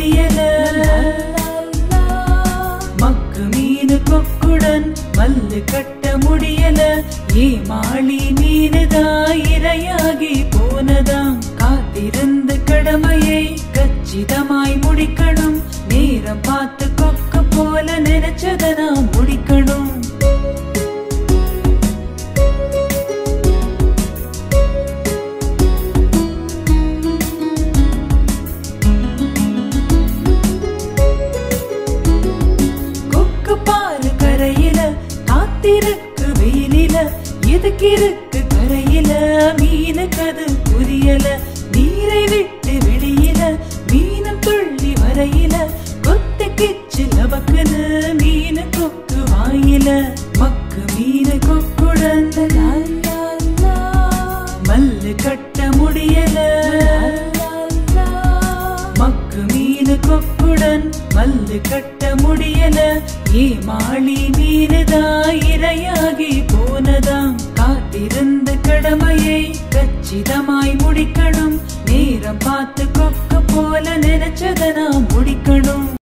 முடியல மக்கு மீனு கொக்குடன் மல்லு கட்ட முடியல ஏமாளி மீனுதான் இரையாகி போனதாம் காத்திருந்த கடமையை கச்சிதமாய் முடிக்கணும் நேரம் பார்த்து கொக்கு போல நினைச்சத நான் முடிக்கணும் கொக்கு பாரு கரையில காத்திருக்கு வெயிலில எதுக்கு இருக்கு கரையில மீனுக்கு அது புரியல நீரை விட்டு வெளியில மீனும் துள்ளி வரையில கொத்து கிச்சு லபக்குது மீனு கொக்கு வாயில மக்கு மீனு கொக்குடன் லா, லா, லா. மல்லு கட்ட முடியல மக்கு மீனு கொக்குடன் மல்லு கட்ட முடியல ஏமாளி மீனுதான் இரையாகி போனதாம் காத்திருந்த கடமையை கச்சிதமாய் முடிக்கணும் நேரம் பார்த்து கொக்கு போல நினைச்சத நான் முடிக்கணும்